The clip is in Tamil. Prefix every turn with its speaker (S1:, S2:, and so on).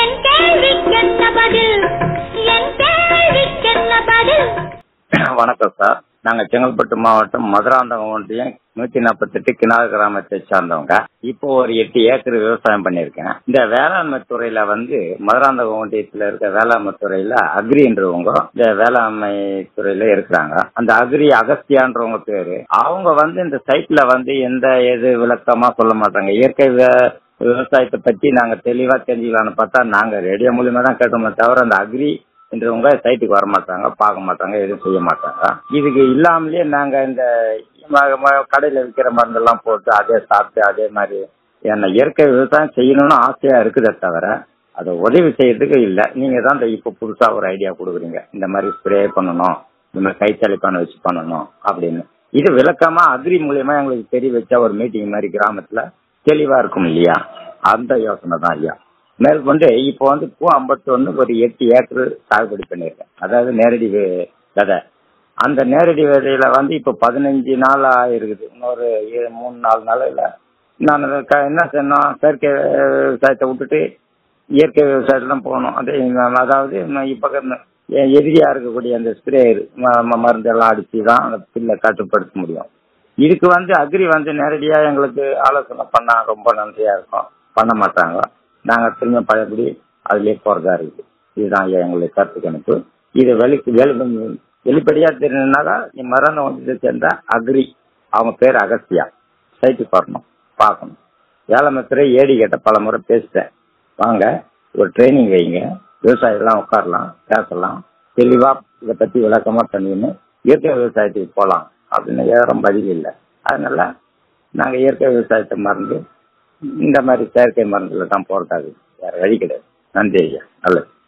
S1: என் கேள்விக்கென்ன பதில் என் கேள்விக்கென்ன பதில்
S2: வணக்கம் சார் நாங்க செங்கல்பட்டு மாவட்டம் மதுராந்தகம் ஒன்றியம் நூத்தி நாற்பத்தெட்டு கிணறு கிராமத்தை சார்ந்தவங்க இப்போ ஒரு எட்டு ஏக்கர் விவசாயம் பண்ணியிருக்கேன் இந்த வேளாண்மை துறையில வந்து மதுராந்தகம் ஒன்றியத்துல இருக்க வேளாண்மை துறையில அக்ரின்றவங்க இந்த வேளாண்மை துறையில இருக்கிறாங்க அந்த அக்ரி அகஸ்தியான்றவங்க பேரு அவங்க வந்து இந்த சைட்ல வந்து எந்த எது விளக்கமா சொல்ல மாட்டாங்க இயற்கை வே- விவசாயத்தை பத்தி நாங்க தெளிவா தெரிஞ்சுக்கலாம்னு பார்த்தா நாங்க ரேடியோ மூலியமா தான் கேட்டோமே தவிர அந்த அக்ரி என்றவங்க சைட்டுக்கு வர மாட்டாங்க பார்க்க மாட்டாங்க எதுவும் செய்ய மாட்டாங்க இதுக்கு இல்லாமலே நாங்க இந்த ம- ம- கடையில விற்கிற மருந்தெல்லாம் போட்டு அதே சாப்பிட்டு அதே மாதிரி என்ன இயற்கை விவசாயம் செய்யணும்னு ஆசையா இருக்குதே தவிர அதை உதவி செய்யறதுக்கு இல்லை நீங்க தான் இந்த இப்போ புதுசா ஒரு ஐடியா கொடுக்குறீங்க இந்த மாதிரி ஸ்ப்ரே பண்ணணும் இந்த மாதிரி கைத்தளிப்பான வச்சு பண்ணணும் அப்படின்னு இது விளக்கமா அக்ரி மூலியமா எங்களுக்கு தெரிய வச்சா ஒரு மீட்டிங் மாதிரி கிராமத்துல தெளிவா இருக்கும் இல்லையா அந்த யோசனை தான் ஐயா மேற்கொண்டு இப்போ வந்து பூ ஐம்பத்தொன்னு ஒரு எட்டு ஏக்கர் சாகுபடி பண்ணியிருக்கேன் அதாவது நேரடி வி- விதை அந்த நேரடி விதையில வந்து இப்போ பதினஞ்சு நாள் ஆயிருக்குது இன்னொரு ஏழு மூணு நாலு நாளில் நான் க- என்ன செய்யணும் செயற்கை விவசாயத்தை விட்டுட்டு இயற்கை விவசாயத்துல தான் போகணும் அதே நான் அதாவது நான் இப்போ க- எ- எதிரியா இருக்கக்கூடிய அந்த ஸ்ப்ரேயர் மருந்தெல்லாம் அடிச்சு தான் அந்த பில்லை கட்டுப்படுத்த முடியும் இதுக்கு வந்து அக்ரி வந்து நேரடியா எங்களுக்கு ஆலோசனை பண்ணா ரொம்ப நன்றியா இருக்கும் பண்ண மாட்டாங்க நாங்க திரும்ப பழையபடி அதுலயே போறதா இருக்குது இதுதான் ஐயா எங்களுடைய கருத்து கணிப்பு இது வெளி வெளி வெளிப்படையா தெரியணும்னாக்கா நீ மரணம் வந்து சேர்ந்த அக்ரி அவங்க பேர் அகஸ்தியா சைட்டுக்கு வரணும் பார்க்கணும் வேலைமத்துறை ஏடி கேட்ட பல முறை பேசிட்டேன் வாங்க ஒரு ட்ரைனிங் வைங்க விவசாயிகள்லாம் உட்காரலாம் பேசலாம் தெளிவா இதை பத்தி விளக்கமா பண்ணின்னு இயற்கை விவசாயத்துக்கு போகலாம் அப்படின்னு யாரும் பதில் இல்லை அதனால நாங்க இயற்கை விவசாயத்தை மறந்து இந்த மாதிரி செயற்கை மருந்துல தான் போறதாகுது வேற வழி கிடையாது நன்றி ஐயா நல்லது